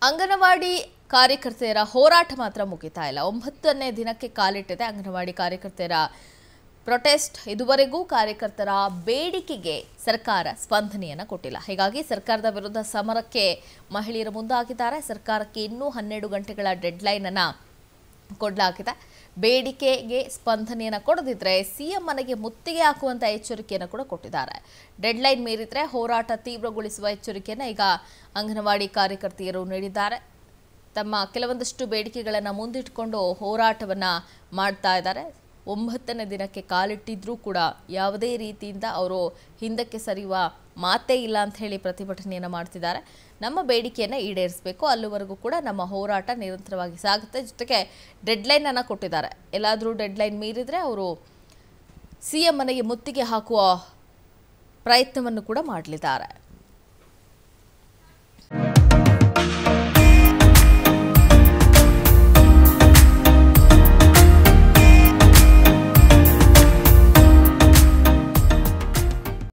ಅಂಗನವಾಡಿ ಕಾರ್ಯಕರ್ತೆಯರ ಹೋರಾಟ ಮಾತ್ರ ಮುಗಿತಾ ಇಲ್ಲ ಒಂಬತ್ತನೇ ದಿನಕ್ಕೆ ಕಾಲಿಟ್ಟಿದೆ ಅಂಗನವಾಡಿ ಕಾರ್ಯಕರ್ತೆಯರ ಪ್ರೊಟೆಸ್ಟ್ ಇದುವರೆಗೂ ಕಾರ್ಯಕರ್ತರ ಬೇಡಿಕೆಗೆ ಸರ್ಕಾರ ಸ್ಪಂದನೆಯನ್ನು ಕೊಟ್ಟಿಲ್ಲ ಹೀಗಾಗಿ ಸರ್ಕಾರದ ವಿರುದ್ಧ ಸಮರಕ್ಕೆ ಮಹಿಳೆಯರು ಮುಂದಾಗಿದ್ದಾರೆ ಸರ್ಕಾರಕ್ಕೆ ಇನ್ನೂ ಹನ್ನೆರಡು ಗಂಟೆಗಳ ಡೆಡ್ಲೈನ್ ಅನ್ನ ಕೊಡಲಾಗಿದೆ ಬೇಡಿಕೆಗೆ ಸ್ಪಂದನೆಯನ್ನು ಕೊಡದಿದ್ರೆ ಸಿಎಂ ಮನೆಗೆ ಮುತ್ತಿಗೆ ಹಾಕುವಂತ ಎಚ್ಚರಿಕೆಯನ್ನು ಕೂಡ ಕೊಟ್ಟಿದ್ದಾರೆ ಡೆಡ್ಲೈನ್ ಮೀರಿದ್ರೆ ಹೋರಾಟ ತೀವ್ರಗೊಳಿಸುವ ಎಚ್ಚರಿಕೆಯನ್ನು ಈಗ ಅಂಗನವಾಡಿ ಕಾರ್ಯಕರ್ತೆಯರು ನೀಡಿದ್ದಾರೆ ತಮ್ಮ ಕೆಲವೊಂದಷ್ಟು ಬೇಡಿಕೆಗಳನ್ನು ಮುಂದಿಟ್ಟುಕೊಂಡು ಹೋರಾಟವನ್ನು ಮಾಡ್ತಾ ಇದ್ದಾರೆ ಒಂಬತ್ತನೇ ದಿನಕ್ಕೆ ಕಾಲಿಟ್ಟಿದ್ರೂ ಕೂಡ ಯಾವುದೇ ರೀತಿಯಿಂದ ಅವರು ಹಿಂದಕ್ಕೆ ಸರಿಯುವ ಮಾತೇ ಇಲ್ಲ ಅಂತ ಹೇಳಿ ಪ್ರತಿಭಟನೆಯನ್ನು ಮಾಡ್ತಿದ್ದಾರೆ ನಮ್ಮ ಬೇಡಿಕೆಯನ್ನು ಈಡೇರಿಸಬೇಕು ಅಲ್ಲಿವರೆಗೂ ಕೂಡ ನಮ್ಮ ಹೋರಾಟ ನಿರಂತರವಾಗಿ ಸಾಗುತ್ತೆ ಜೊತೆಗೆ ಡೆಡ್ಲೈನ್ ಅನ್ನು ಕೊಟ್ಟಿದ್ದಾರೆ ಎಲ್ಲಾದರೂ ಡೆಡ್ಲೈನ್ ಮೀರಿದರೆ ಅವರು ಸಿ ಎಂ ಮನೆಗೆ ಮುತ್ತಿಗೆ ಹಾಕುವ ಪ್ರಯತ್ನವನ್ನು ಕೂಡ ಮಾಡಲಿದ್ದಾರೆ